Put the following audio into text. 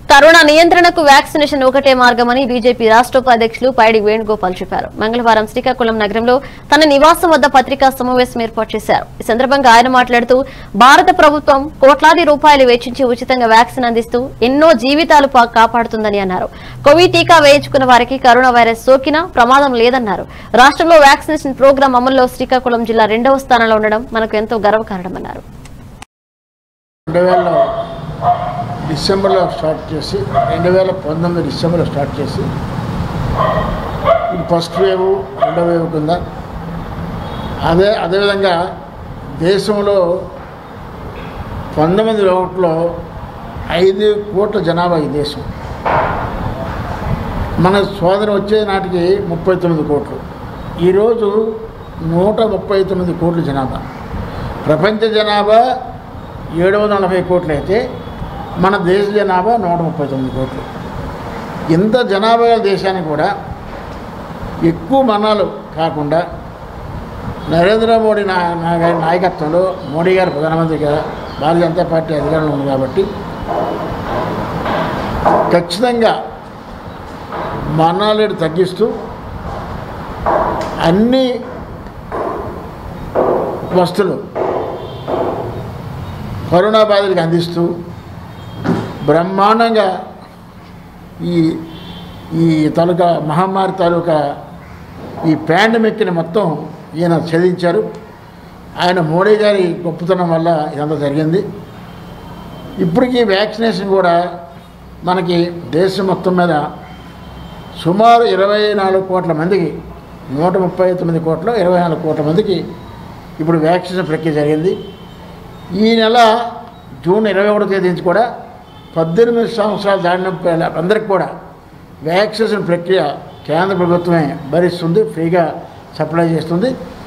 corona నియంత్రణకు vaccination ఒకటే మార్గమని బీజేపీ రాష్ట్ర ఉపాధ్యక్షులు పైడి వేణుగోపాల్ చెప్పారు మంగళవారం శ్రీకాకుళం నగరంలో తన నివాసం వద్ద పత్రికా సమావేశం ఏర్పాటు చేశారు ఈ సందర్భంగా ఆయన మాట్లాడుతూ భారత ప్రభుత్వం కోట్లాది రూపాయలు వెచ్చించి ఉచితంగా వ్యాక్సిన్ అందిస్తూ ఎన్నో జీవితాలు పా- కాపాడుతుందని అన్నారు కోవిడ్ టీకా వేయించుకున్న వారికి కరోనా వైరస్ సోకినా ప్రమాదం లేదన్నారు రాష్ట్రంలో వ్యాక్సినేషన్ ప్రోగ్రాం అమల్లో శ్రీకాకుళం జిల్లా రెండవ స్థానంలో ఉండడం మనకు ఎంతో గర్వకారణమన్నారు రెండు వేల డిసెంబర్లో స్టార్ట్ చేసి రెండు వేల పంతొమ్మిది డిసెంబర్లో స్టార్ట్ చేసి ఇది ఫస్ట్ వేవ్ రెండో వేవ్ కింద అదే అదేవిధంగా దేశంలో పంతొమ్మిది ఒకటిలో ఐదు కోట్ల జనాభా ఈ దేశం మన సోదరు వచ్చే నాటికి ముప్పై తొమ్మిది కోట్లు ఈరోజు నూట ముప్పై తొమ్మిది కోట్ల జనాభా ప్రపంచ జనాభా ఏడు వందల నలభై కోట్లు అయితే మన దేశ జనాభా నూట ముప్పై తొమ్మిది కోట్లు ఇంత జనాభా గల దేశానికి కూడా ఎక్కువ మరణాలు కాకుండా నరేంద్ర మోడీ నా నా గారి నాయకత్వంలో మోడీ గారు ప్రధానమంత్రి గారు భారతీయ జనతా పార్టీ అధికారంలో ఉంది కాబట్టి ఖచ్చితంగా మరణాల రేటు తగ్గిస్తూ అన్ని వస్తువులు కరోనా బాధితులకు అందిస్తూ బ్రహ్మాండంగా ఈ ఈ తాలూకా మహమ్మారి తాలూకా ఈ పాండమిక్ని మొత్తం ఈయన ఛేదించారు ఆయన మోడీ గారి గొప్పతనం వల్ల ఇదంతా జరిగింది ఇప్పటికీ వ్యాక్సినేషన్ కూడా మనకి దేశం మొత్తం మీద సుమారు ఇరవై నాలుగు కోట్ల మందికి నూట ముప్పై తొమ్మిది కోట్ల ఇరవై నాలుగు కోట్ల మందికి ఇప్పుడు వ్యాక్సినేషన్ ప్రక్రియ జరిగింది ఈ నెల జూన్ ఇరవై ఒకటో తేదీ నుంచి కూడా పద్దెనిమిది సంవత్సరాలు దాటిన పిల్ల- అందరికి కూడా వ్యాక్సినేషన్ ప్రక్రియ కేంద్ర ప్రభుత్వమే భరిస్తుంది ఫ్రీగా సప్లై చేస్తుంది